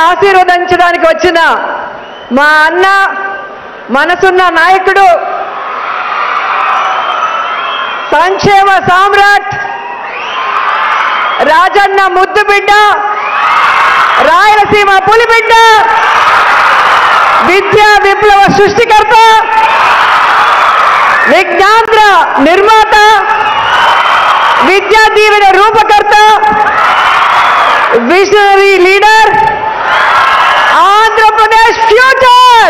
ఆశీర్వదించడానికి వచ్చిన మా అన్న మనసున్న నాయకుడు సంక్షేమ సామ్రాట్ రాజన్న ముద్దు బిడ్డ రాయలసీమ పులిబిడ్డ విద్యా విప్లవ సృష్టికర్త విజ్ఞాంధ్ర నిర్మాత విద్యా దీవెన రూపకర్త విజనరీ లీడర్ ఆంధ్రప్రదేశ్ ఫ్యూచర్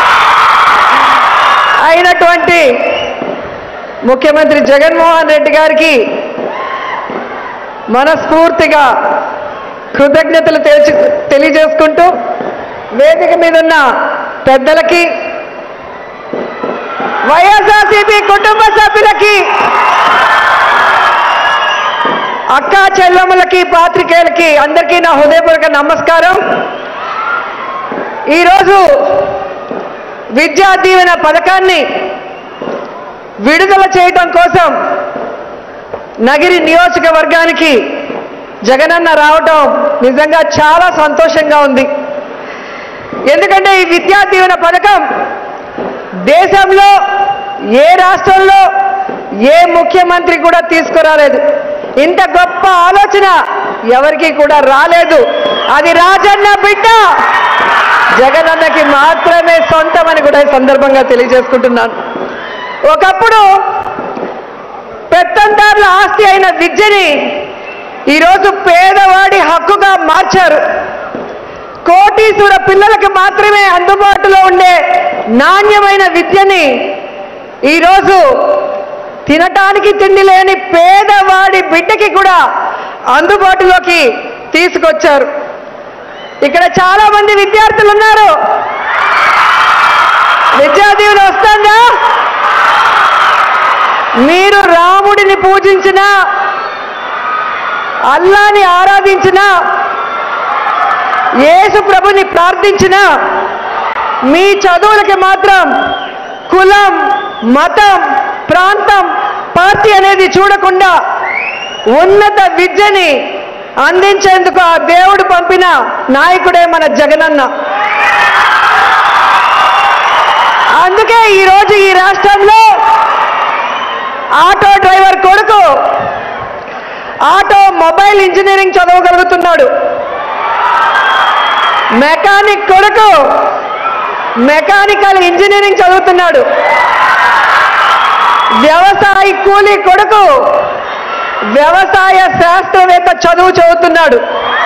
అయినటువంటి ముఖ్యమంత్రి జగన్మోహన్ రెడ్డి గారికి మనస్ఫూర్తిగా కృతజ్ఞతలు తెలిసి తెలియజేసుకుంటూ వేదిక మీద ఉన్న పెద్దలకి వైఎస్ఆర్సీపీ కుటుంబ సభ్యులకి అక్కా చెల్లెమ్మలకి పాత్రికేయులకి అందరికీ నా హృదయపూర్వక నమస్కారం ఈరోజు విద్యా దీవెన పథకాన్ని విడుదల చేయటం కోసం నగిరి నియోజకవర్గానికి జగనన్న రావటం నిజంగా చాలా సంతోషంగా ఉంది ఎందుకంటే ఈ విద్యా దీవెన పథకం దేశంలో ఏ రాష్ట్రంలో ఏ ముఖ్యమంత్రి కూడా తీసుకురాలేదు ఇంత గొప్ప ఆలోచన ఎవరికి కూడా రాలేదు అది రాజన్న బిడ్డ జగనన్నకి మాత్రమే సొంతమని కూడా ఈ సందర్భంగా తెలియజేసుకుంటున్నాను ఒకప్పుడు పెత్తందారుల ఆస్తి అయిన విద్యని ఈరోజు పేదవాడి హక్కుగా మార్చారు కోటీశ్వర పిల్లలకు మాత్రమే అందుబాటులో ఉండే నాణ్యమైన విద్యని ఈరోజు తినటానికి తిండి లేని పేదవాడి బిడ్డకి కూడా అందుబాటులోకి తీసుకొచ్చారు ఇక్కడ చాలా మంది విద్యార్థులు ఉన్నారు విద్యాదీవులు వస్తుందా మీరు రాముడిని పూజించిన అల్లాని ఆరాధించిన యేసు ప్రభుని ప్రార్థించిన మీ చదువులకి మాత్రం కులం మతం ప్రాంతం పార్టీ అనేది చూడకుండా ఉన్నత విద్యని అందించేందుకు ఆ దేవుడు పంపిన నాయకుడే మన జగనన్న అందుకే ఈరోజు ఈ రాష్ట్రంలో ఆటో డ్రైవర్ కొడుకు ఆటో మొబైల్ ఇంజనీరింగ్ చదవగలుగుతున్నాడు మెకానిక్ కొడుకు మెకానికల్ ఇంజనీరింగ్ చదువుతున్నాడు వ్యవసాయ కూలీ కొడుకు వ్యవసాయ శాస్త్రవేత్త చదువు చదువుతున్నాడు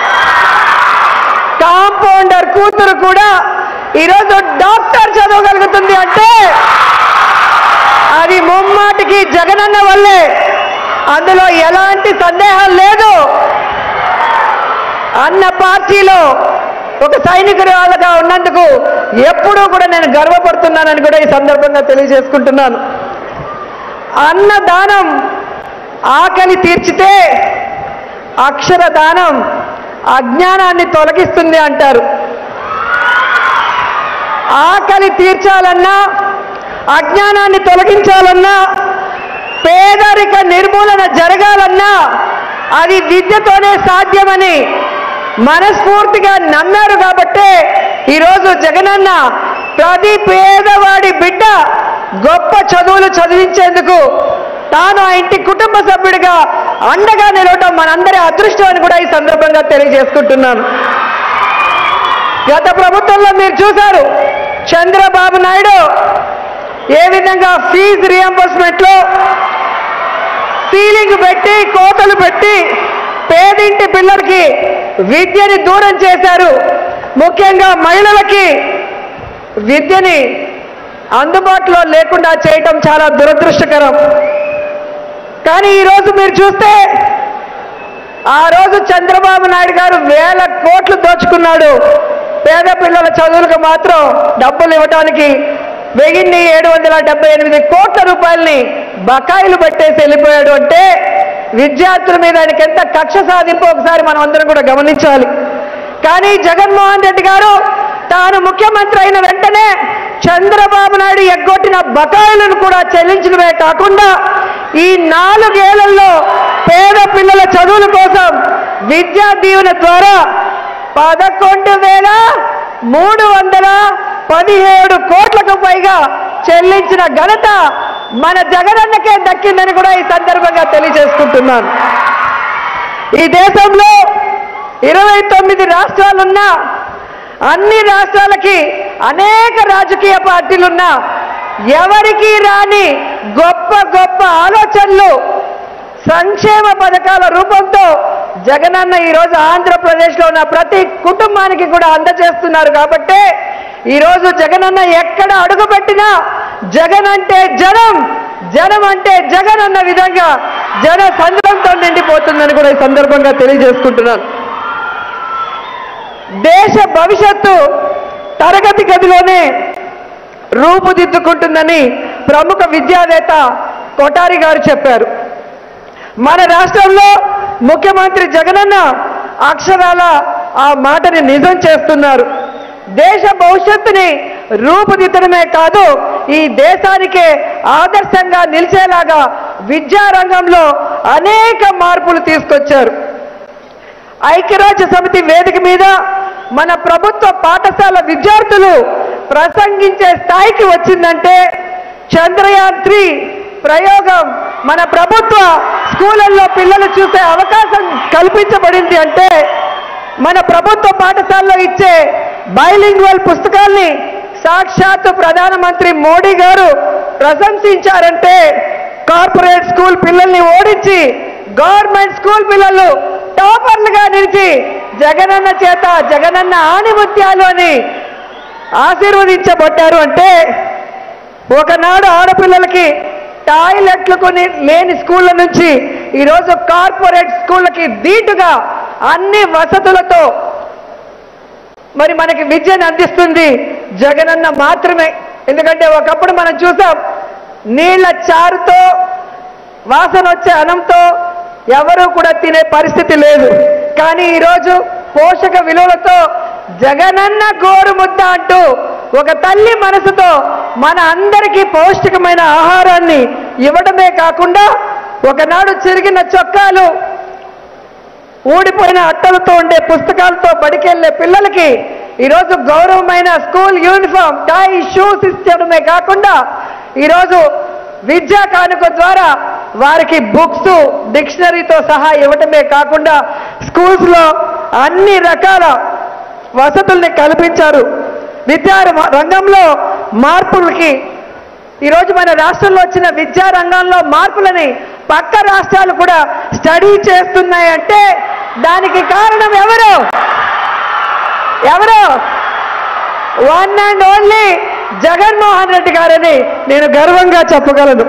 కాంపౌండర్ కూతురు కూడా ఈరోజు డాక్టర్ చదవగలుగుతుంది అంటే అది ముమ్మాటికి జగనన్న వల్లే అందులో ఎలాంటి సందేహం లేదు అన్న పార్టీలో ఒక సైనికురాలుగా ఉన్నందుకు ఎప్పుడూ కూడా నేను గర్వపడుతున్నానని కూడా ఈ సందర్భంగా తెలియజేసుకుంటున్నాను అన్న దానం ఆకలి తీర్చితే అక్షర దానం అజ్ఞానాన్ని తొలగిస్తుంది అంటారు ఆకలి తీర్చాలన్నా అజ్ఞానాన్ని తొలగించాలన్నా పేదరిక నిర్మూలన జరగాలన్నా అది విద్యతోనే సాధ్యమని మనస్ఫూర్తిగా నమ్మారు కాబట్టే ఈరోజు జగనన్న ప్రతి పేదవాడి బిడ్డ గొప్ప చదువులు చదివించేందుకు తాను ఆ ఇంటి కుటుంబ సభ్యుడిగా అండగా నిలవటం మనందరి అదృష్టం అని కూడా ఈ సందర్భంగా తెలియజేసుకుంటున్నాను గత ప్రభుత్వంలో మీరు చూశారు చంద్రబాబు నాయుడు ఏ విధంగా ఫీజు రియంబర్స్మెంట్ లో సీలింగ్ పెట్టి కోతలు పెట్టి పేదింటి పిల్లలకి విద్యని దూరం చేశారు ముఖ్యంగా మహిళలకి విద్యని అందుబాటులో లేకుండా చేయటం చాలా దురదృష్టకరం కానీ ఈరోజు మీరు చూస్తే ఆ రోజు చంద్రబాబు నాయుడు గారు వేల కోట్లు దోచుకున్నాడు పేద పిల్లల చదువులకు మాత్రం డబ్బులు ఇవ్వడానికి వెయ్యిన్ని ఏడు వందల డెబ్బై ఎనిమిది కోట్ల రూపాయలని బకాయిలు పట్టేసి వెళ్ళిపోయాడు అంటే విద్యార్థుల మీద ఆయనకి ఎంత కక్ష సాధింపు ఒకసారి మనం అందరం కూడా గమనించాలి కానీ జగన్మోహన్ రెడ్డి గారు తాను ముఖ్యమంత్రి అయిన వెంటనే చంద్రబాబు నాయుడు ఎగ్గొట్టిన బకాయిలను కూడా చెల్లించడమే కాకుండా ఈ నాలుగేళ్లలో పేద పిల్లల చదువుల కోసం విద్యా దీవెన ద్వారా పదకొండు వేల మూడు వందల పదిహేడు కోట్లకు పైగా చెల్లించిన ఘనత మన జగనన్నకే దక్కిందని కూడా ఈ సందర్భంగా తెలియజేసుకుంటున్నాను ఈ దేశంలో ఇరవై తొమ్మిది రాష్ట్రాలున్నా అన్ని రాష్ట్రాలకి అనేక రాజకీయ పార్టీలున్నా ఎవరికి రాని గొప్ప గొప్ప ఆలోచనలు సంక్షేమ పథకాల రూపంతో జగనన్న ఈరోజు ఆంధ్రప్రదేశ్లో ఉన్న ప్రతి కుటుంబానికి కూడా అందజేస్తున్నారు కాబట్టే ఈరోజు జగనన్న ఎక్కడ అడుగుపెట్టినా జగన్ అంటే జనం జనం అంటే జగన్ అన్న విధంగా జన సంద్రంతో నిండిపోతుందని కూడా ఈ సందర్భంగా తెలియజేసుకుంటున్నాను దేశ భవిష్యత్తు తరగతి గదిలోనే రూపుదిద్దుకుంటుందని ప్రముఖ విద్యావేత్త కొటారి గారు చెప్పారు మన రాష్ట్రంలో ముఖ్యమంత్రి జగనన్న అక్షరాల ఆ మాటని నిజం చేస్తున్నారు దేశ భవిష్యత్తుని రూపుదిద్దడమే కాదు ఈ దేశానికే ఆదర్శంగా నిలిచేలాగా విద్యారంగంలో అనేక మార్పులు తీసుకొచ్చారు ఐక్యరాజ్య సమితి వేదిక మీద మన ప్రభుత్వ పాఠశాల విద్యార్థులు ప్రసంగించే స్థాయికి వచ్చిందంటే చంద్రయాన్ త్రీ ప్రయోగం మన ప్రభుత్వ స్కూళ్ళల్లో పిల్లలు చూసే అవకాశం కల్పించబడింది అంటే మన ప్రభుత్వ పాఠశాలలో ఇచ్చే బైలింగ్వల్ పుస్తకాల్ని సాక్షాత్తు ప్రధానమంత్రి మోడీ గారు ప్రశంసించారంటే కార్పొరేట్ స్కూల్ పిల్లల్ని ఓడించి గవర్నమెంట్ స్కూల్ పిల్లలు టాపర్లుగా నిలిచి జగనన్న చేత జగనన్న ఆణిముత్యాలు అని ఆశీర్వదించబడ్డారు అంటే ఒకనాడు ఆడపిల్లలకి టాయిలెట్లు కొని లేని స్కూళ్ళ నుంచి ఈరోజు కార్పొరేట్ స్కూళ్ళకి ధీటుగా అన్ని వసతులతో మరి మనకి విద్యను అందిస్తుంది జగనన్న మాత్రమే ఎందుకంటే ఒకప్పుడు మనం చూసాం నీళ్ల చారుతో వాసన వచ్చే అనంతో ఎవరూ కూడా తినే పరిస్థితి లేదు కానీ ఈరోజు పోషక విలువలతో జగనన్న గోరు ముద్ద అంటూ ఒక తల్లి మనసుతో మన అందరికీ పౌష్టికమైన ఆహారాన్ని ఇవ్వడమే కాకుండా ఒకనాడు చిరిగిన చొక్కాలు ఊడిపోయిన అట్టలతో ఉండే పుస్తకాలతో బడికెళ్లే పిల్లలకి ఈరోజు గౌరవమైన స్కూల్ యూనిఫామ్ టై షూస్ ఇచ్చడమే కాకుండా ఈరోజు విద్యా కానుక ద్వారా వారికి బుక్స్ డిక్షనరీతో సహా ఇవ్వటమే కాకుండా స్కూల్స్లో అన్ని రకాల వసతుల్ని కల్పించారు విద్యా రంగంలో మార్పులకి ఈరోజు మన రాష్ట్రంలో వచ్చిన విద్యా రంగంలో మార్పులని పక్క రాష్ట్రాలు కూడా స్టడీ చేస్తున్నాయంటే దానికి కారణం ఎవరు ఎవరు one and only Jaganmohan Reddy గారని నేను గర్వంగా చెప్పగలను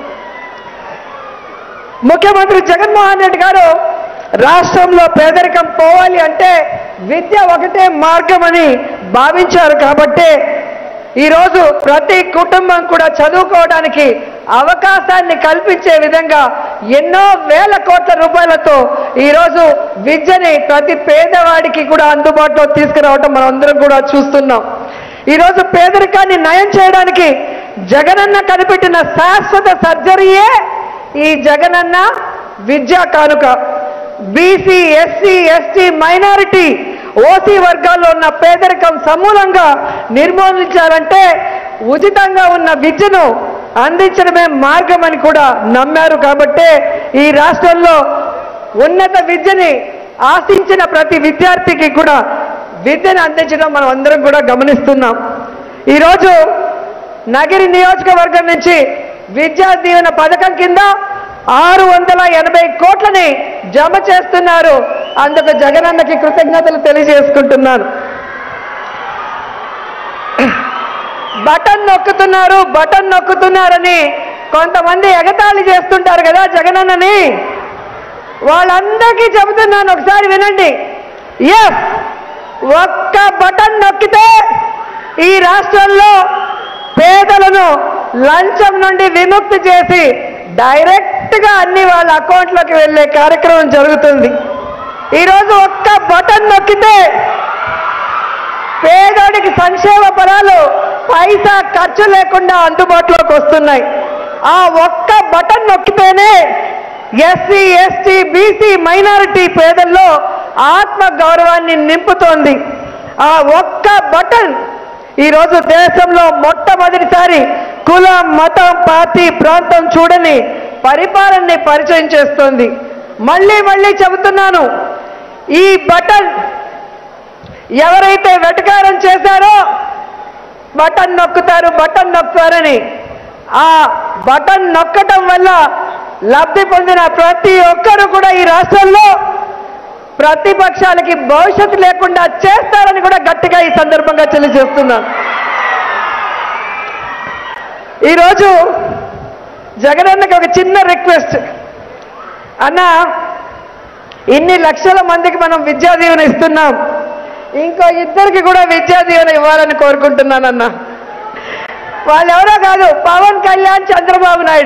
ముఖ్యమంత్రి జగన్మోహన్ రెడ్డి గారు రాష్ట్రంలో పేదరికం పోవాలి అంటే విద్య ఒకటే మార్గం అని భావించారు కాబట్టే ఈరోజు ప్రతి కుటుంబం కూడా చదువుకోవడానికి అవకాశాన్ని కల్పించే విధంగా ఎన్నో వేల కోట్ల రూపాయలతో ఈరోజు విద్యని ప్రతి పేదవాడికి కూడా అందుబాటులో తీసుకురావటం మనం అందరం కూడా చూస్తున్నాం ఈరోజు పేదరికాన్ని నయం చేయడానికి జగనన్న కనిపెట్టిన శాశ్వత సర్జరీయే ఈ Jagananna Vidya Kanuka BC SC ST minority OC వర్గాల్లో ఉన్న పేదరికం సమూలంగా నిర్మూలించాలంటే ఉచితంగా ఉన్న విద్యను అందించడమే మార్గం అని కూడా నమ్మారు కాబట్టే ఈ రాష్ట్రంలో ఉన్నత విద్యని ఆశించిన ప్రతి విద్యార్థికి కూడా విద్యను అందించడం మనం అందరం కూడా గమనిస్తున్నాం ఈరోజు నగిరి నియోజకవర్గం నుంచి విద్యా దీవెన పథకం కింద ఆరు వందల ఎనభై కోట్లని జమ చేస్తున్నారు అందుకు జగనన్నకి కృతజ్ఞతలు తెలియజేసుకుంటున్నాను బటన్ నొక్కుతున్నారు బటన్ నొక్కుతున్నారని కొంతమంది ఎగతాళి చేస్తుంటారు కదా జగనన్నని వాళ్ళందరికీ చెబుతున్నాను ఒకసారి వినండి ఎస్ ఒక్క బటన్ నొక్కితే ఈ రాష్ట్రంలో పేదలను లంచం నుండి విముక్తి చేసి డైరెక్ట్ గా అన్ని వాళ్ళ అకౌంట్లోకి వెళ్ళే కార్యక్రమం జరుగుతుంది ఈరోజు ఒక్క బటన్ నొక్కితే పేదోడికి సంక్షేమ ఫలాలు పైసా ఖర్చు లేకుండా అందుబాటులోకి వస్తున్నాయి ఆ ఒక్క బటన్ నొక్కితేనే ఎస్సీ ఎస్టీ బీసీ మైనారిటీ పేదల్లో ఆత్మ గౌరవాన్ని నింపుతోంది ఆ ఒక్క బటన్ ఈరోజు దేశంలో మొట్టమొదటిసారి కులం మతం పార్టీ ప్రాంతం చూడని పరిపాలనని పరిచయం చేస్తోంది మళ్ళీ మళ్ళీ చెబుతున్నాను ఈ బటన్ ఎవరైతే వెటకారం చేశారో బటన్ నొక్కుతారు బటన్ నొక్కుతారని ఆ బటన్ నొక్కటం వల్ల లబ్ధి పొందిన ప్రతి ఒక్కరు కూడా ఈ రాష్ట్రంలో ప్రతిపక్షాలకి భవిష్యత్తు లేకుండా చేస్తారని కూడా గట్టిగా ఈ సందర్భంగా తెలియజేస్తున్నాను ఈరోజు జగనన్నకి ఒక చిన్న రిక్వెస్ట్ అన్న ఇన్ని లక్షల మందికి మనం విద్యా దీవెన ఇస్తున్నాం ఇంకో ఇద్దరికి కూడా విద్యా దీవెన ఇవ్వాలని కోరుకుంటున్నానన్న వాళ్ళెవరో కాదు పవన్ కళ్యాణ్ చంద్రబాబు నాయుడు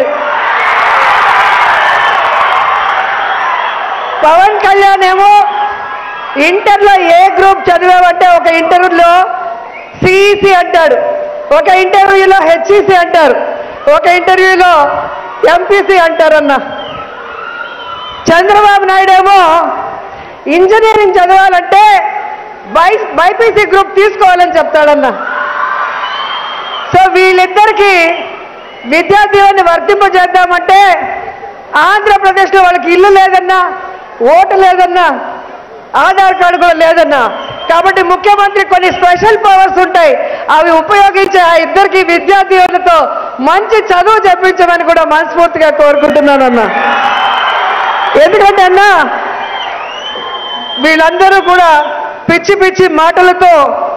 పవన్ కళ్యాణ్ ఏమో ఇంటర్లో ఏ గ్రూప్ చదివామంటే ఒక ఇంటర్వ్యూలో సిఈసి అంటాడు ఒక ఇంటర్వ్యూలో హెచ్ఈసి అంటారు ఒక ఇంటర్వ్యూలో ఎంపీసీ అంటారన్న చంద్రబాబు నాయుడు ఏమో ఇంజనీరింగ్ చదవాలంటే బై బైపీసీ గ్రూప్ తీసుకోవాలని చెప్తాడన్న సో వీళ్ళిద్దరికి విద్యార్థులను వర్తింపజేద్దామంటే ఆంధ్రప్రదేశ్లో వాళ్ళకి ఇల్లు లేదన్నా ఓటు లేదన్నా ఆధార్ కార్డు కూడా లేదన్నా కాబట్టి ముఖ్యమంత్రి కొన్ని స్పెషల్ పవర్స్ ఉంటాయి అవి ఉపయోగించి ఆ ఇద్దరికి విద్యార్థులతో మంచి చదువు చెప్పించమని కూడా మనస్ఫూర్తిగా కోరుకుంటున్నానన్నా ఎందుకంటే అన్నా వీళ్ళందరూ కూడా పిచ్చి పిచ్చి మాటలతో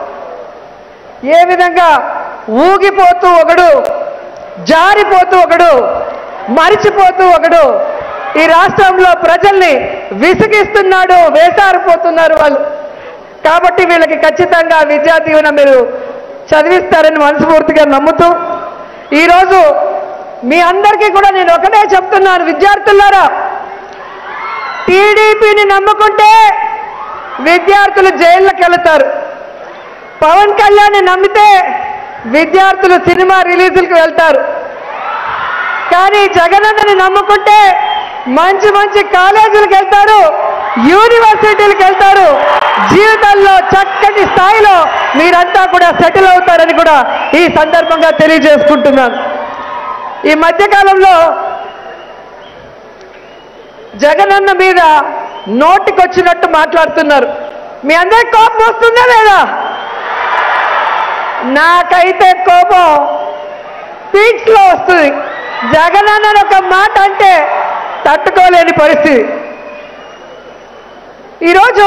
ఏ విధంగా ఊగిపోతూ ఒకడు జారిపోతూ ఒకడు మరిచిపోతూ ఒకడు ఈ రాష్ట్రంలో ప్రజల్ని విసిగిస్తున్నాడు వేసారిపోతున్నారు వాళ్ళు కాబట్టి వీళ్ళకి ఖచ్చితంగా విద్యా దీవెన మీరు చదివిస్తారని మనస్ఫూర్తిగా నమ్ముతూ ఈరోజు మీ అందరికీ కూడా నేను ఒకటే చెప్తున్నాను విద్యార్థులారా టీడీపీని నమ్ముకుంటే విద్యార్థులు జైల్లోకి వెళతారు పవన్ కళ్యాణ్ని నమ్మితే విద్యార్థులు సినిమా రిలీజులకు వెళ్తారు కానీ జగనన్నని నమ్ముకుంటే మంచి మంచి కాలేజీలకు వెళ్తారు యూనివర్సిటీలకు వెళ్తారు జీవితంలో చక్కటి స్థాయిలో మీరంతా కూడా సెటిల్ అవుతారని కూడా ఈ సందర్భంగా తెలియజేసుకుంటున్నాను ఈ మధ్యకాలంలో జగనన్న మీద నోటికొచ్చినట్టు మాట్లాడుతున్నారు మీ అందరికి కోపం వస్తుందా లేదా నాకైతే కోపం పీక్స్ లో వస్తుంది జగనన్న ఒక మాట అంటే తట్టుకోలేని పరిస్థితి ఈరోజు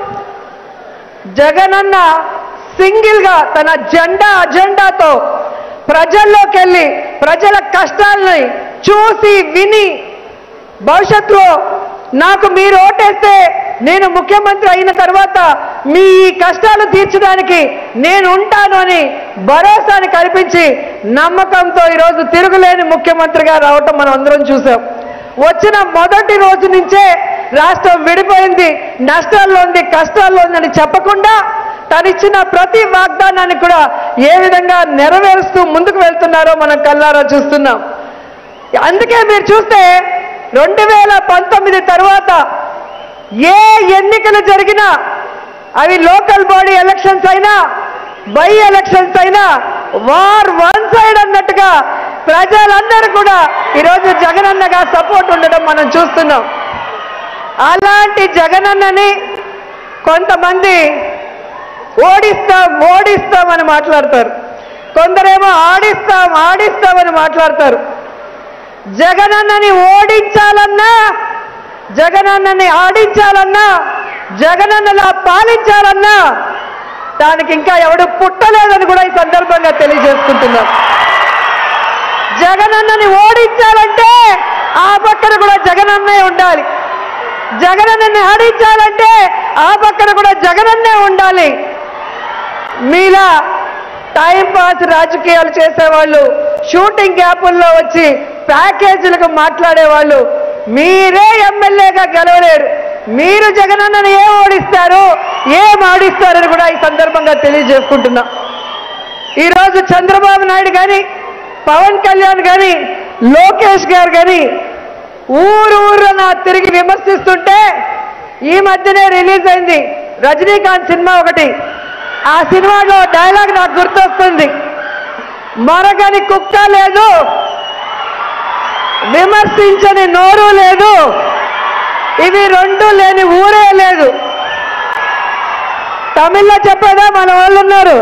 జగనన్న సింగిల్ గా తన జెండా అజెండాతో ప్రజల్లోకి వెళ్ళి ప్రజల కష్టాలని చూసి విని భవిష్యత్తులో నాకు మీరు ఓటేస్తే నేను ముఖ్యమంత్రి అయిన తర్వాత మీ ఈ కష్టాలు తీర్చడానికి నేను ఉంటాను అని భరోసాని కల్పించి నమ్మకంతో ఈరోజు తిరుగులేని ముఖ్యమంత్రిగా రావటం మనం అందరం చూసాం వచ్చిన మొదటి రోజు నుంచే రాష్ట్రం విడిపోయింది నష్టాల్లో ఉంది కష్టాల్లో ఉందని చెప్పకుండా తనిచ్చిన ప్రతి వాగ్దానాన్ని కూడా ఏ విధంగా నెరవేరుస్తూ ముందుకు వెళ్తున్నారో మనం కల్లారా చూస్తున్నాం అందుకే మీరు చూస్తే రెండు వేల పంతొమ్మిది తర్వాత ఏ ఎన్నికలు జరిగినా అవి లోకల్ బాడీ ఎలక్షన్స్ అయినా బై ఎలక్షన్స్ అయినా వార్ వన్ సైడ్ అన్నట్టుగా ప్రజలందరూ కూడా ఈరోజు జగనన్నగా సపోర్ట్ ఉండడం మనం చూస్తున్నాం అలాంటి జగనన్నని కొంతమంది ఓడిస్తాం ఓడిస్తామని మాట్లాడతారు కొందరేమో ఆడిస్తాం ఆడిస్తామని మాట్లాడతారు జగనన్నని ఓడించాలన్నా జగనన్నని ఆడించాలన్నా జగనన్నలా పాలించాలన్నా దానికి ఇంకా ఎవడు పుట్టలేదని కూడా ఈ సందర్భంగా తెలియజేసుకుంటున్నారు జగనన్నని ఓడించాలంటే ఆ పక్కన కూడా జగనన్నే ఉండాలి జగనన్నని ఆడించాలంటే ఆ పక్కన కూడా జగనన్నే ఉండాలి మీలా టైం పాస్ రాజకీయాలు చేసేవాళ్ళు షూటింగ్ గ్యాపుల్లో వచ్చి ప్యాకేజీలకు మాట్లాడేవాళ్ళు మీరే ఎమ్మెల్యేగా గెలవలేరు మీరు జగనన్నను ఏం ఓడిస్తారు ఏం ఆడిస్తారని కూడా ఈ సందర్భంగా తెలియజేసుకుంటున్నా ఈరోజు చంద్రబాబు నాయుడు కానీ పవన్ కళ్యాణ్ కానీ లోకేష్ గారు కానీ ఊరు ఊరున తిరిగి విమర్శిస్తుంటే ఈ మధ్యనే రిలీజ్ అయింది రజనీకాంత్ సినిమా ఒకటి ఆ సినిమాలో డైలాగ్ నాకు గుర్తొస్తుంది మరగని కుక్క లేదు విమర్శించని నోరు లేదు ఇవి రెండు లేని ఊరే లేదు తమిళ్లో చెప్పేదా మన వాళ్ళు ఉన్నారు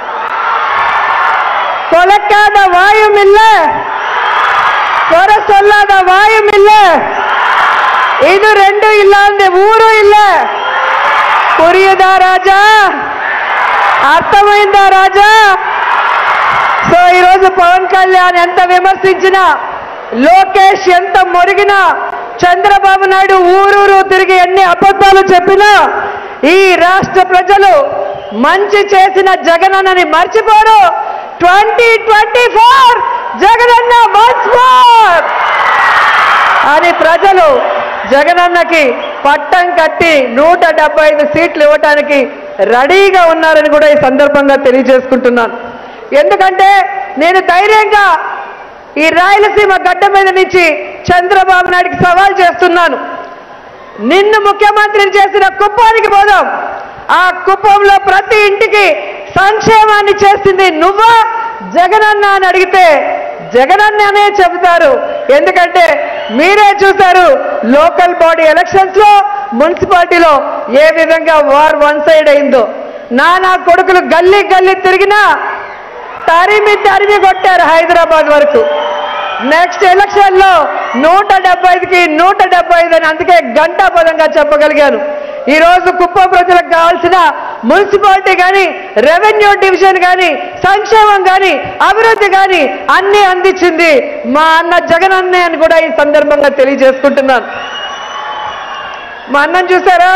కొలక్కాద వాయుమిల్ల కొర సొల్లాద వాయుమిల్ల ಇದು రెండు ಇಲ್ಲ ಅಂದ್ರೆ ఊరు ಇಲ್ಲ పురియుదా రాజా అర్థమైందా రాజా సో ఈరోజు పవన్ కళ్యాణ్ ఎంత విమర్శించినా లోకేష్ ఎంత మొరిగినా చంద్రబాబు నాయుడు ఊరూరు తిరిగి ఎన్ని అబద్ధాలు చెప్పినా ఈ రాష్ట్ర ప్రజలు మంచి చేసిన జగనన్నని మర్చిపోరు twenty twenty four Jagananna once more అని ప్రజలు జగనన్నకి పట్టం కట్టి నూట డెబ్బై ఐదు సీట్లు ఇవ్వటానికి రెడీగా ఉన్నారని కూడా ఈ సందర్భంగా తెలియజేసుకుంటున్నాను ఎందుకంటే నేను ధైర్యంగా ఈ రాయలసీమ గడ్డ మీద నుంచి చంద్రబాబు నాయుడికి సవాల్ చేస్తున్నాను నిన్ను ముఖ్యమంత్రిని చేసిన కుప్పానికి పోదాం ఆ కుప్పంలో ప్రతి ఇంటికి సంక్షేమాన్ని చేసింది నువ్వా జగనన్న అని అడిగితే జగనన్న అనే చెబుతారు ఎందుకంటే మీరే చూశారు లోకల్ బాడీ ఎలక్షన్స్ లో మున్సిపాలిటీలో ఏ విధంగా వార్ వన్ సైడ్ అయిందో నానా కొడుకులు గల్లీ గల్లీ తిరిగినా తరిమి తరిమి కొట్టారు హైదరాబాద్ వరకు నెక్స్ట్ ఎలక్షన్ లో నూట డెబ్బై ఐదుకి నూట డెబ్బై ఐదు అని అందుకే గంటాపదంగా చెప్పగలిగాను ఈ రోజు కుప్ప ప్రజలకు కావాల్సిన మున్సిపాలిటీ కానీ రెవెన్యూ డివిజన్ కానీ సంక్షేమం కానీ అభివృద్ధి కానీ అన్ని అందించింది మా అన్న జగన్ అన్నే అని కూడా ఈ సందర్భంగా తెలియజేసుకుంటున్నాను మా అన్నం చూసారా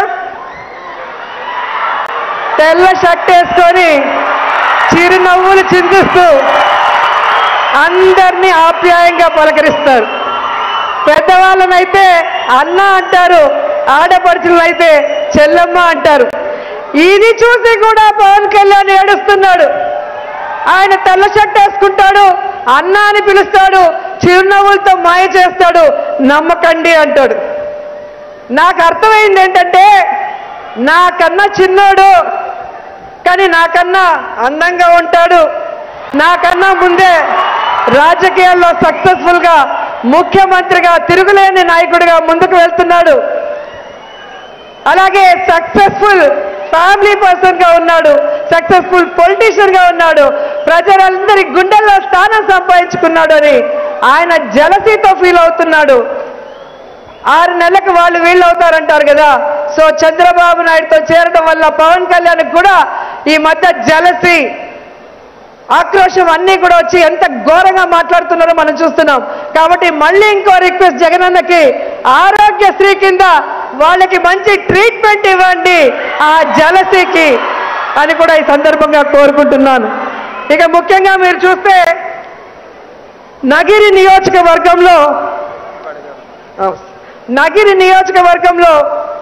తెల్ల షర్ట్ వేసుకొని చిరునవ్వులు చిందిస్తూ అందరినీ ఆప్యాయంగా పలకరిస్తారు పెద్దవాళ్ళనైతే అన్న అంటారు ఆడపడుచులనైతే చెల్లమ్మ అంటారు ఇది చూసి కూడా పవన్ కళ్యాణ్ ఏడుస్తున్నాడు ఆయన తెల్ల షర్ట్ వేసుకుంటాడు అన్న అని పిలుస్తాడు చిరునవ్వులతో మాయ చేస్తాడు నమ్మకండి అంటాడు నాకు అర్థమైంది ఏంటంటే నాకన్నా చిన్నోడు కానీ నాకన్నా అందంగా ఉంటాడు నాకన్నా ముందే రాజకీయాల్లో సక్సెస్ఫుల్ గా ముఖ్యమంత్రిగా తిరుగులేని నాయకుడిగా ముందుకు వెళ్తున్నాడు అలాగే సక్సెస్ఫుల్ ఫ్యామిలీ పర్సన్ గా ఉన్నాడు సక్సెస్ఫుల్ పొలిటీషియన్ గా ఉన్నాడు ప్రజలందరి గుండెల్లో స్థానం సంపాదించుకున్నాడు అని ఆయన జలసీతో ఫీల్ అవుతున్నాడు ఆరు నెలలకు వాళ్ళు వీళ్ళు అవుతారంటారు కదా సో చంద్రబాబు నాయుడుతో చేరడం వల్ల పవన్ కళ్యాణ్ కూడా ఈ మధ్య జలసి ఆక్రోశం అన్నీ కూడా వచ్చి ఎంత ఘోరంగా మాట్లాడుతున్నారో మనం చూస్తున్నాం కాబట్టి మళ్ళీ ఇంకో రిక్వెస్ట్ జగనన్నకి ఆరోగ్యశ్రీ కింద వాళ్ళకి మంచి ట్రీట్మెంట్ ఇవ్వండి ఆ జలసికి అని కూడా ఈ సందర్భంగా కోరుకుంటున్నాను ఇక ముఖ్యంగా మీరు చూస్తే నగిరి నియోజకవర్గంలో నగిరి నియోజకవర్గంలో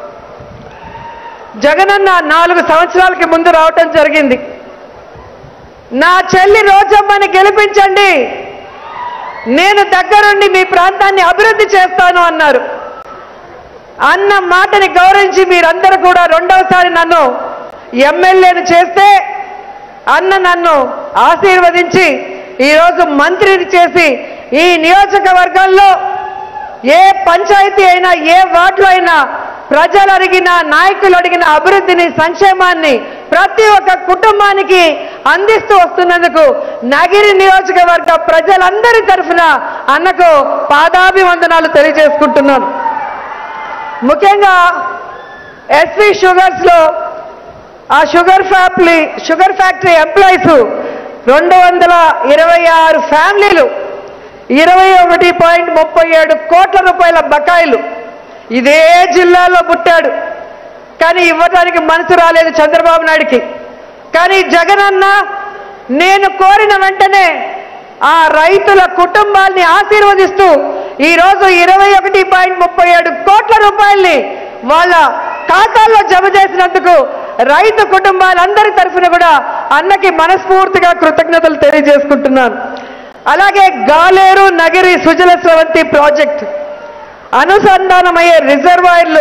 జగనన్న నాలుగు సంవత్సరాలకి ముందు రావటం జరిగింది నా చెల్లి రోజమ్మని గెలిపించండి నేను దగ్గరుండి మీ ప్రాంతాన్ని అభివృద్ధి చేస్తాను అన్నారు అన్న మాటని గౌరవించి మీరందరూ కూడా రెండవసారి నన్ను ఎమ్మెల్యేను చేస్తే అన్న నన్ను ఆశీర్వదించి ఈరోజు మంత్రిని చేసి ఈ నియోజకవర్గంలో ఏ పంచాయతీ అయినా ఏ వార్డులో అయినా ప్రజలు అడిగిన నాయకులు అడిగిన అభివృద్ధిని సంక్షేమాన్ని ప్రతి ఒక్క కుటుంబానికి అందిస్తూ వస్తున్నందుకు నగిరి నియోజకవర్గ ప్రజలందరి తరఫున అన్నకు పాదాభివందనాలు తెలియజేసుకుంటున్నాను ముఖ్యంగా ఎస్వి షుగర్స్ లో ఆ sugar factory sugar factory employees రెండు వందల ఇరవై ఆరు ఫ్యామిలీలు ఇరవై ఒకటి పాయింట్ ముప్పై ఏడు కోట్ల రూపాయల బకాయిలు ఇదే జిల్లాలో పుట్టాడు కానీ ఇవ్వడానికి మనసు రాలేదు చంద్రబాబు నాయుడికి కానీ జగన్ అన్న నేను కోరిన వెంటనే ఆ రైతుల కుటుంబాల్ని ఆశీర్వదిస్తూ ఈ రోజు ఇరవై ఒకటి పాయింట్ ముప్పై ఏడు కోట్ల రూపాయల్ని వాళ్ళ ఖాతాల్లో జమ చేసినందుకు రైతు కుటుంబాలందరి తరఫున కూడా అన్నకి మనస్ఫూర్తిగా కృతజ్ఞతలు తెలియజేసుకుంటున్నాను అలాగే గాలేరు నగిరి సుజల స్రవంతి ప్రాజెక్ట్ అనుసంధానమయ్యే రిజర్వాయర్లు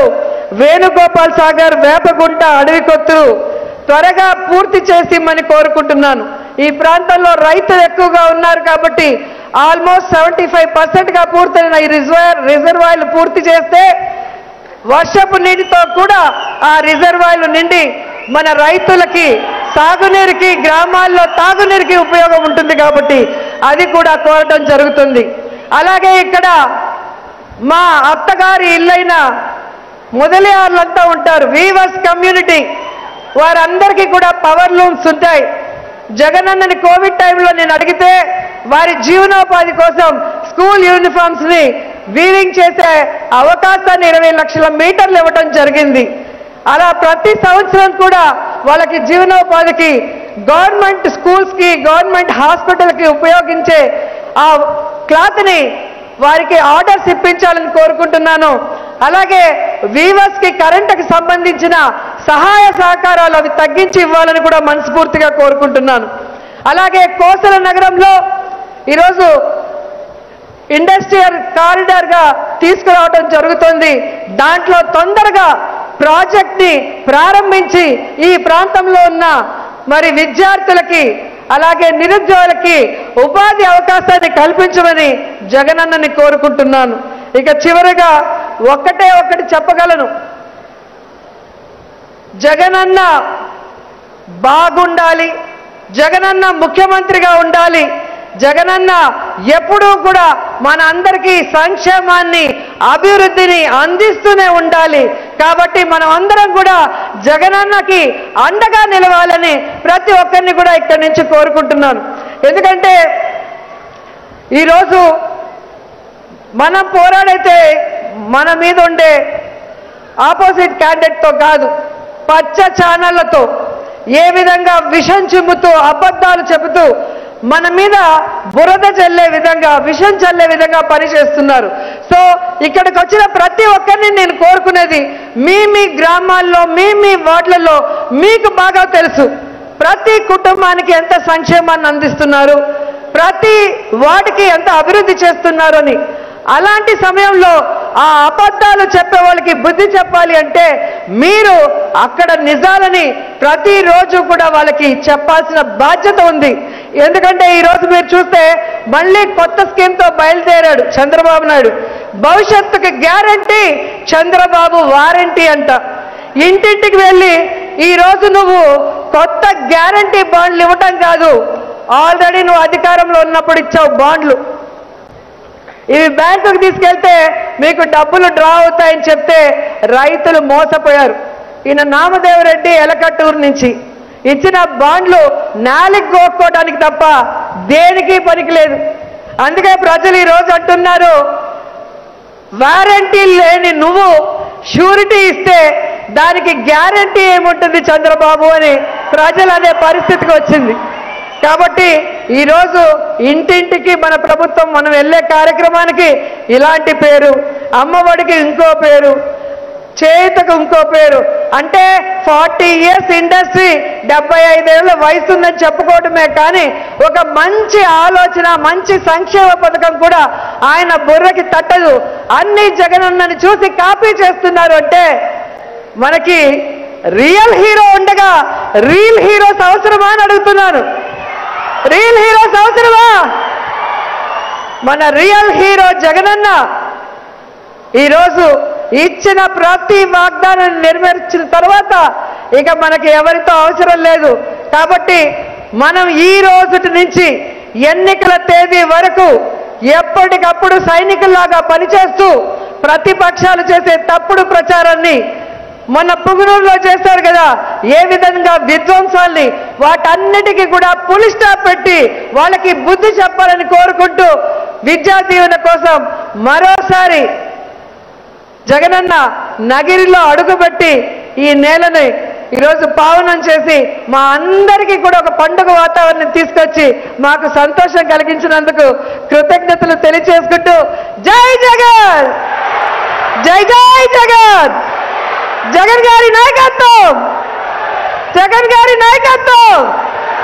వేణుగోపాల్ సాగర్ వేపగుంట అడవికొత్తు త్వరగా పూర్తి చేసి మని కోరుకుంటున్నాను ఈ ప్రాంతంలో రైతులు ఎక్కువగా ఉన్నారు కాబట్టి ఆల్మోస్ట్ సెవెంటీ ఫైవ్ పర్సెంట్గా పూర్తయిన ఈ రిజర్వాయర్ రిజర్వాయర్లు పూర్తి చేస్తే వర్షపు నీటితో కూడా ఆ రిజర్వాయర్లు నిండి మన రైతులకి సాగునీరుకి గ్రామాల్లో తాగునీరుకి ఉపయోగం ఉంటుంది కాబట్టి అది కూడా కోరటం జరుగుతుంది అలాగే ఇక్కడ మా అత్తగారి ఇల్లైన మొదలియార్లంతా ఉంటారు వీవర్స్ కమ్యూనిటీ వారందరికీ కూడా పవర్ లూమ్స్ ఉంటాయి జగనన్నని కోవిడ్ టైంలో నేను అడిగితే వారి జీవనోపాధి కోసం స్కూల్ యూనిఫామ్స్ ని వీవింగ్ చేసే అవకాశాన్ని ఇరవై లక్షల మీటర్లు ఇవ్వటం జరిగింది అలా ప్రతి సంవత్సరం కూడా వాళ్ళకి జీవనోపాధికి గవర్నమెంట్ స్కూల్స్ కి గవర్నమెంట్ హాస్పిటల్ కి ఉపయోగించే ఆ క్లాత్ ని వారికి ఆర్డర్స్ ఇప్పించాలని కోరుకుంటున్నాను అలాగే వీవర్స్ కి కరెంటుకి సంబంధించిన సహాయ సహకారాలు అవి తగ్గించి ఇవ్వాలని కూడా మనస్ఫూర్తిగా కోరుకుంటున్నాను అలాగే కోసల నగరంలో ఈరోజు ఇండస్ట్రియల్ కారిడార్ గా తీసుకురావడం జరుగుతుంది దాంట్లో తొందరగా ప్రాజెక్ట్ ని ప్రారంభించి ఈ ప్రాంతంలో ఉన్న మరి విద్యార్థులకి అలాగే నిరుద్యోగులకి ఉపాధి అవకాశాన్ని కల్పించమని జగనన్నని కోరుకుంటున్నాను ఇక చివరిగా ఒక్కటే ఒక్కటి చెప్పగలను జగనన్న బాగుండాలి జగనన్న ముఖ్యమంత్రిగా ఉండాలి జగనన్న ఎప్పుడూ కూడా మన అందరికీ సంక్షేమాన్ని అభివృద్ధిని అందిస్తూనే ఉండాలి కాబట్టి మనం అందరం కూడా జగనన్నకి అండగా నిలవాలని ప్రతి ఒక్కరిని కూడా ఇక్కడి నుంచి కోరుకుంటున్నాను ఎందుకంటే ఈరోజు మనం పోరాడైతే మన మీద ఉండే ఆపోజిట్ క్యాండిడేట్తో కాదు పచ్చ ఛానళ్లతో ఏ విధంగా విషం చిమ్ముతూ అబద్ధాలు చెబుతూ మన మీద బురద చల్లే విధంగా విషం చల్లే విధంగా పనిచేస్తున్నారు సో ఇక్కడికి వచ్చిన ప్రతి ఒక్కరిని నేను కోరుకునేది మీ మీ గ్రామాల్లో మీ మీ వార్డులలో మీకు బాగా తెలుసు ప్రతి కుటుంబానికి ఎంత సంక్షేమాన్ని అందిస్తున్నారు ప్రతి వాటికి ఎంత అభివృద్ధి చేస్తున్నారు అని అలాంటి సమయంలో ఆ అబద్ధాలు చెప్పే వాళ్ళకి బుద్ధి చెప్పాలి అంటే మీరు అక్కడ నిజాలని ప్రతిరోజు కూడా వాళ్ళకి చెప్పాల్సిన బాధ్యత ఉంది ఎందుకంటే ఈరోజు మీరు చూస్తే మళ్ళీ కొత్త స్కీమ్తో బయలుదేరాడు చంద్రబాబు నాయుడు భవిష్యత్తుకి గ్యారంటీ చంద్రబాబు వారంటీ అంట ఇంటింటికి వెళ్ళి ఈ రోజు నువ్వు కొత్త గ్యారంటీ బాండ్లు ఇవ్వటం కాదు ఆల్రెడీ నువ్వు అధికారంలో ఉన్నప్పుడు ఇచ్చావు బాండ్లు ఇవి బ్యాంకుకు తీసుకెళ్తే మీకు డబ్బులు డ్రా అవుతాయని చెప్తే రైతులు మోసపోయారు ఈయన నామదేవరెడ్డి ఎలకట్టూరు నుంచి ఇచ్చిన బాండ్లు నాలికి గోక్కోవడానికి తప్ప దేనికి పనికిలేదు అందుకే ప్రజలు ఈ రోజు అంటున్నారు వారంటీ లేని నువ్వు షూరిటీ ఇస్తే దానికి గ్యారంటీ ఏముంటుంది చంద్రబాబు అని ప్రజలు అనే పరిస్థితికి వచ్చింది కాబట్టి ఈరోజు ఇంటింటికి మన ప్రభుత్వం మనం వెళ్ళే కార్యక్రమానికి ఇలాంటి పేరు అమ్మఒడికి ఇంకో పేరు చేతకు ఇంకో పేరు అంటే ఫార్టీ ఇయర్స్ ఇండస్ట్రీ డెబ్బై ఐదేళ్ల వయసు ఉందని చెప్పుకోవటమే కానీ ఒక మంచి ఆలోచన మంచి సంక్షేమ పథకం కూడా ఆయన బుర్రకి తట్టదు అన్ని జగనన్నని చూసి కాపీ చేస్తున్నారు అంటే మనకి రియల్ హీరో ఉండగా రియల్ హీరోస్ అవసరమా అని అడుగుతున్నాను రియల్ హీరోస్ అవసరమా మన రియల్ హీరో జగనన్న ఈరోజు ఇచ్చిన ప్రతి వాగ్దానాన్ని నెరవేర్చిన తర్వాత ఇక మనకి ఎవరితో అవసరం లేదు కాబట్టి మనం ఈ రోజు నుంచి ఎన్నికల తేదీ వరకు ఎప్పటికప్పుడు సైనికుల్లాగా పనిచేస్తూ ప్రతిపక్షాలు చేసే తప్పుడు ప్రచారాన్ని మొన్న పుగునూరులో చేశారు కదా ఏ విధంగా విధ్వంసాల్ని వాటన్నిటికీ కూడా పులి స్టాప్ పెట్టి వాళ్ళకి బుద్ధి చెప్పాలని కోరుకుంటూ విద్యా దీవెన కోసం మరోసారి జగనన్న నగిరిలో అడుగుపెట్టి ఈ నేలని ఈరోజు పావనం చేసి మా అందరికీ కూడా ఒక పండుగ వాతావరణం తీసుకొచ్చి మాకు సంతోషం కలిగించినందుకు కృతజ్ఞతలు తెలియచేసుకుంటూ జై జగన్ జై జై జగన్ జగన్ గారి నాయకత్వం జగన్ గారి నాయకత్వం